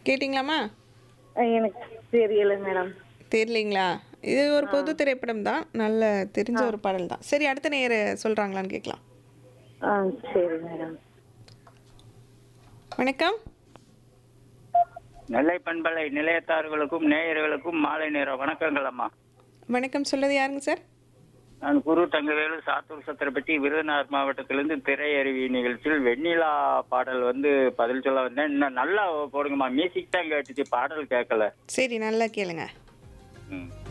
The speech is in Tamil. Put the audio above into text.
கேட்டிங்களாம்மா அஹ் எனக்கு தெரியல மேடம் தெரியலீங்களா இது ஒரு பொது திரைப்படம் தான் நல்ல தெரிஞ்ச ஒரு பாடல் தான் சரி அடுத்த நேர சொல்கிறாங்களான்னு கேட்கலாம் ஆ சரி மேடம் வணக்கம் நெல்லை பண்பலை நிலையத்தார்களுக்கும் நேயர்களுக்கும் மாலை நேர வணக்கங்கள் அம்மா வணக்கம் சொல்றது யாருங்க சார் நான் குரு தங்கவேலு சாத்தூர் சத்திரப்பட்டி விருதுநகர் மாவட்டத்திலிருந்து திரையருவி நிகழ்ச்சியில் வெண்ணிலா பாடல் வந்து பதில் சொல்ல வந்தேன் இன்னும் நல்லா போடுங்கம்மா மியூசிக் தான் கேட்டுச்சு பாடல் கேட்கல சரி நல்லா கேளுங்க ம்